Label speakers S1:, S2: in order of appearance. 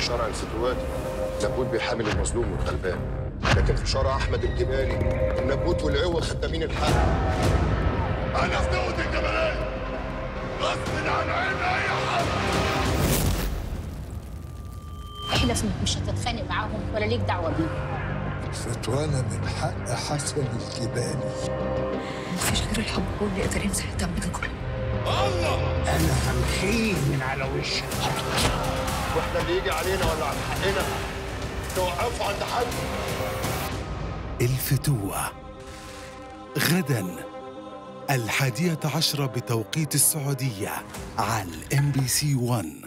S1: شرع الفتوات النبوت بيحامل المظلوم والغلبان لكن في شرع احمد الجبالي النبوت والعوة خدامين الحق
S2: انا في نقطة الجبلية غصب عن عين اي حد
S3: احلف انك مش هتتخانق معاهم ولا ليك دعوه بيهم
S4: فتوانا من حق حسن الجبالي
S5: مفيش غير الحب هو اللي يقدر يمسح الدم ده كله
S4: انا همحيه من على وشك
S1: واحنا اللي يجي علينا ولا على حقنا توقفوا عند حد
S6: الفتوة غدا الحادية عشرة بتوقيت السعودية على ام بي سي 1